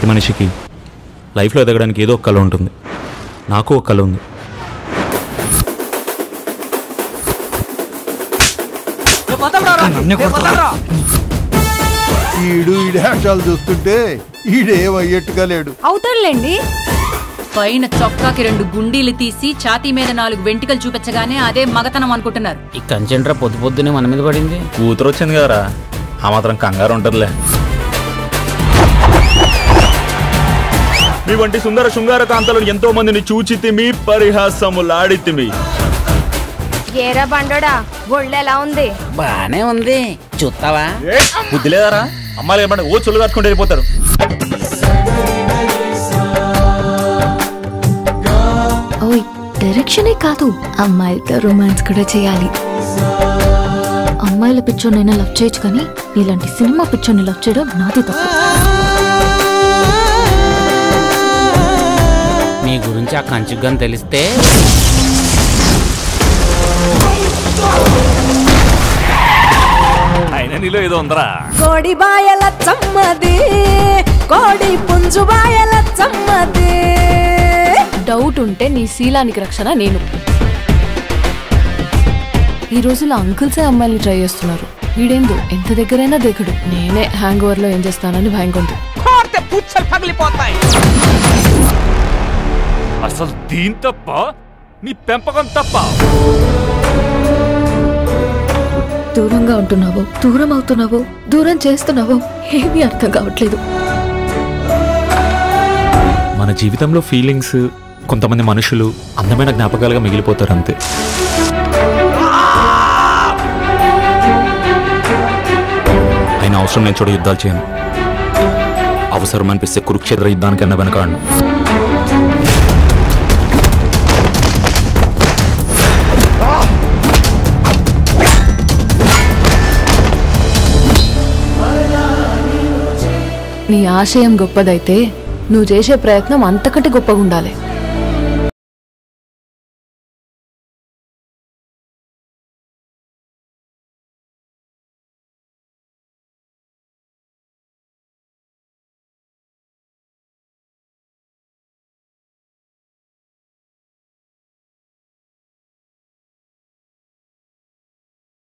ప్రతి మనిషికి లైఫ్లో ఎదగడానికి ఏదో ఒక కళ ఉంటుంది నాకు ఒక కళ ఉంది ఈడు ఈడు వేషాలు చూస్తుంటే ఈడేమయ్యట్టుగా లేడు అవుతాడులేండి పైన చొక్కాకి రెండు గుండీలు తీసి ఛాతీ మీద నాలుగు వెంట్రుకలు చూపించగానే అదే మగతనం అనుకుంటున్నారు ఈ కంచెంట్రా పొద్దు పొద్దునే మన మీద పడింది కూతురు వచ్చింది కదరా ఆ మాత్రం కంగారు ఉంటుందిలే మీ వంటి సుందర శృంగార కాంతలను ఎంతో మందిని చూచితిమి పరిహాసములాడితిమి ఏరా బండోడా ఒళ్ళెలా ఉంది బానే ఉంది చూస్తావా బుద్ధి లేదారా అమ్మాయిలు ఏమన్నా ఓ చొల్లు కట్టుకుంటూ వెళ్ళిపోతారు ఓయ్ డైరెక్షనే కాదు అమ్మాయిలతో రొమాన్స్ కూడా చేయాలి అమ్మాయిల పిచ్చోనైనా లవ్ చేయొచ్చు కానీ ఇలాంటి సినిమా పిచ్చోని లవ్ చేయడం నాది తప్పు మీ గురించి ఆ కంచుగని తెలిస్తే అయినా నీలో ఏదో ఉందరా కోడి బాయల చమ్మది కోడి పుంజు బాయల చమ్మది డౌట్ ఉంటే నీ శీలానికి రక్షణ నేను ఈ రోజుల్లో అంకుల్సే అమ్మాయిని ట్రై చేస్తున్నారు వీడేందు ఎంత దగ్గరైనా దిగడు నేనే హ్యాంగ్ ఓవర్ లో ఏం చేస్తానని భయంగా ఉంది అసలు దీని తప్ప నీ పెంపకం తప్ప దూరంగా ఉంటున్నావో దూరం అవుతున్నావో దూరం చేస్తున్నావో ఏమీ అర్థం కావట్లేదు మన జీవితంలో ఫీలింగ్స్ కొంతమంది మనుషులు అందమైన జ్ఞాపకాలుగా మిగిలిపోతారు అంతే అయినా అవసరం లేని చోట యుద్ధాలు చేయను అవసరం అనిపిస్తే కురుక్షేత్ర యుద్ధానికన్నా వెనకాడను నీ ఆశయం గొప్పదైతే నువ్వు చేసే ప్రయత్నం అంతకంటే గొప్పగా ఉండాలి